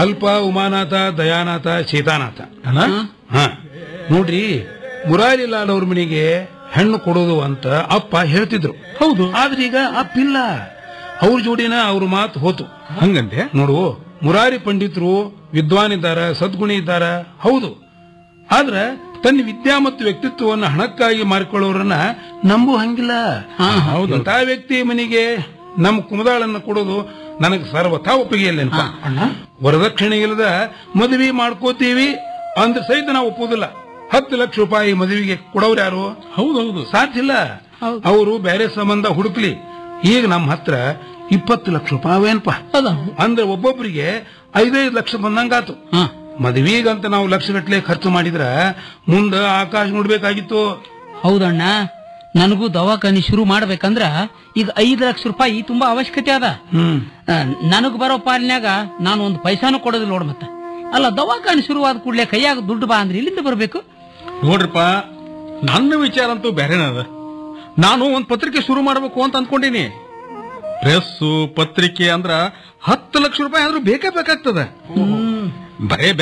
ಅಲ್ಪ ಉಮಾನಾಥ ದಯಾನಾಥ ಚೇತಾನಾಥ ಅಣ್ಣ ಹ ನೋಡ್ರಿ ಮುರಾರಿಲಾಲ್ ಅವ್ರ ಮನೆಗೆ ಹೆಣ್ಣು ಕೊಡೋದು ಅಂತ ಅಪ್ಪ ಹೇಳ್ತಿದ್ರು ಹೌದು ಆದ್ರೆ ಈಗ ಅಪ್ಪಿಲ್ಲ ಅವ್ರ ಜೋಡಿನ ಅವ್ರ ಮಾತು ಹೋತು ಹಂಗಂತೆ ನೋಡು ಮುರಾರಿ ಪಂಡಿತರು ವಿದ್ವಾನ್ ಇದ್ದಾರ ಸದ್ಗುಣಿ ಇದ್ದಾರ ಹೌದು ಆದ್ರ ತನ್ನ ವಿದ್ಯಾ ಮತ್ತು ವ್ಯಕ್ತಿತ್ವವನ್ನು ಹಣಕ್ಕಾಗಿ ಮಾರಿಕೊಳ್ಳೋರನ್ನ ನಂಬು ಹಂಗಿಲ್ಲ ಹೌದು. ಇಂಥ ವ್ಯಕ್ತಿ ಮನೆಗೆ ನಮ್ಮ ಕುಮದಾಳನ್ನ ಕೊಡೋದು ನನಗೆ ಸರ್ವಥಾ ಒಪ್ಪಿಗೆ ಇಲ್ಲೇನಪ್ಪ ವರದಕ್ಷಿಣೆ ಇಲ್ಲದ ಮದುವೆ ಮಾಡ್ಕೋತೀವಿ ಅಂದ್ರೆ ಸಹಿತ ನಾವು ಒಪ್ಪುದಿಲ್ಲ ಹತ್ತು ಲಕ್ಷ ರೂಪಾಯಿ ಮದುವೆಗೆ ಕೊಡೋರು ಯಾರು ಹೌದೌದು ಸಾಧ್ಯ ಇಲ್ಲ ಅವರು ಬೇರೆ ಸಂಬಂಧ ಹುಡುಕ್ಲಿ ಈಗ ನಮ್ಮ ಹತ್ರ ಇಪ್ಪತ್ತು ಲಕ್ಷ ರೂಪಾಯಿ ಅವೇನಪ್ಪ ಅಂದ್ರೆ ಒಬ್ಬೊಬ್ಬರಿಗೆ ಐದೈದು ಲಕ್ಷ ಬಂದಂಗಾತು ಮದುವೆಗಂತ ನಾವು ಲಕ್ಷಗಟ್ಲೆ ಖರ್ಚು ಮಾಡಿದ್ರ ಮುಂದ ಆಕಾಶ ನೋಡ್ಬೇಕಾಗಿತ್ತು ಹೌದಣ್ಣ ನನಗೂ ದವಾಖಾನಿ ಶುರು ಮಾಡ್ಬೇಕಂದ್ರ ಈಗ ಐದು ಲಕ್ಷ ರೂಪಾಯಿ ತುಂಬಾ ಅವಶ್ಯಕತೆ ಅದ ಹ್ಮ್ ನನಗ್ ಬರೋ ಪಾಲಿನ್ಯಾಗ ನಾನು ಒಂದು ಪೈಸಾನು ಕೊಡೋದಿಲ್ಲ ನೋಡ್ ಮತ್ತೆ ಅಲ್ಲ ದವಾಖಾನಿ ಶುರುವಾದ ಕೂಡಲೇ ಕೈಯಾಗ ದುಡ್ಡು ಬಾ ಅಂದ್ರೆ ಇಲ್ಲಿಂದ ಬರ್ಬೇಕು ನೋಡ್ರಪ್ಪ ನನ್ನ ವಿಚಾರ ಅಂತೂ ಬೇರೆನೇ ಅದ ನಾನು ಒಂದ್ ಪತ್ರಿಕೆ ಶುರು ಮಾಡಬೇಕು ಅಂತ ಅನ್ಕೊಂಡಿನಿ ಪ್ರೆಸ್ಸು ಪತ್ರಿಕೆ ಅಂದ್ರ ಹತ್ತು ಲಕ್ಷ ರೂಪಾಯಿ ಆದ್ರೂ ಬೇಕೇ ಬೇಕಾಗ್ತದ ಬರೇ